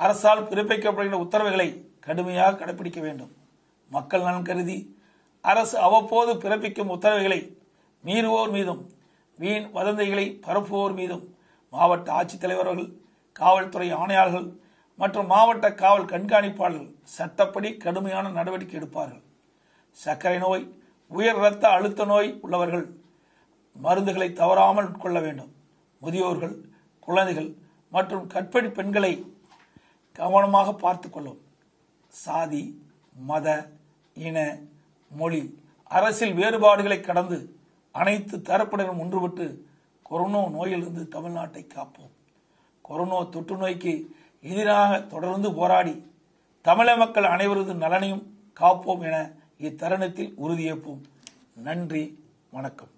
அரசால் பிறப்பிக்கப்படுகின்ற உத்தரவுகளை கடுமையாக கடைபிடிக்க வேண்டும் மக்கள் நலன் கருதி அரசு அவ்வப்போது பிறப்பிக்கும் உத்தரவுகளை மீறுவோர் மீதும் வீண் வதந்திகளை பரப்புவோர் மீதும் மாவட்ட ஆட்சித்தலைவர்கள் காவல்துறை ஆணையாளர்கள் மற்றும் மாவட்ட காவல் கண்காணிப்பாளர்கள் சட்டப்படி கடுமையான நடவடிக்கை எடுப்பார்கள் சர்க்கரை நோய் உயர் இரத்த அழுத்த நோய் உள்ளவர்கள் மருந்துகளை தவறாமல் உட்கொள்ள வேண்டும் முதியோர்கள் குழந்தைகள் மற்றும் கர்ப்பிணி பெண்களை கவனமாக பார்த்து கொள்ளும் சாதி மத இன மொழி அரசியல் வேறுபாடுகளை கடந்து அனைத்து தரப்பினரும் ஒன்றுபட்டு கொரோனா நோயிலிருந்து தமிழ்நாட்டை காப்போம் கொரோனா தொற்று நோய்க்கு எதிராக தொடர்ந்து போராடி தமிழக மக்கள் அனைவரது நலனையும் காப்போம் என இத்தருணத்தில் உறுதியேற்போம் நன்றி வணக்கம்